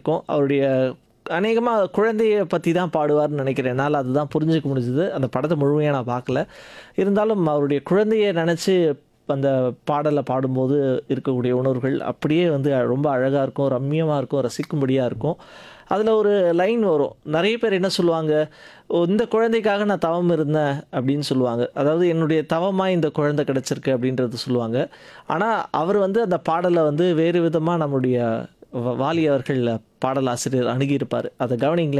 இருக்கும் அவருடைய அநேகமாக குழந்தைய பற்றி தான் பாடுவார்னு நினைக்கிறேன் என்னால் அதுதான் புரிஞ்சுக்க முடிஞ்சுது அந்த படத்தை முழுமையாக நான் பார்க்கல இருந்தாலும் அவருடைய குழந்தைய நினச்சி அந்த பாடலை பாடும்போது இருக்கக்கூடிய உணர்வுகள் அப்படியே வந்து ரொம்ப அழகாக இருக்கும் ரம்மியமாக இருக்கும் ரசிக்கும்படியாக இருக்கும் அதில் ஒரு லைன் வரும் நிறைய பேர் என்ன சொல்லுவாங்க "ஓ, இந்த குழந்தைக்காக நான் தவம் இருந்தேன் அப்படின்னு சொல்லுவாங்க அதாவது என்னுடைய தவமாக இந்த குழந்தை கிடச்சிருக்கு அப்படின்றது சொல்லுவாங்க ஆனால் அவர் வந்து அந்த பாடலை வந்து வேறு விதமாக நம்முடைய வ- வாலி அவர்கள் பாடலாசிரியர் அணுகியிருப்பார் அதை கவனிங்களேன்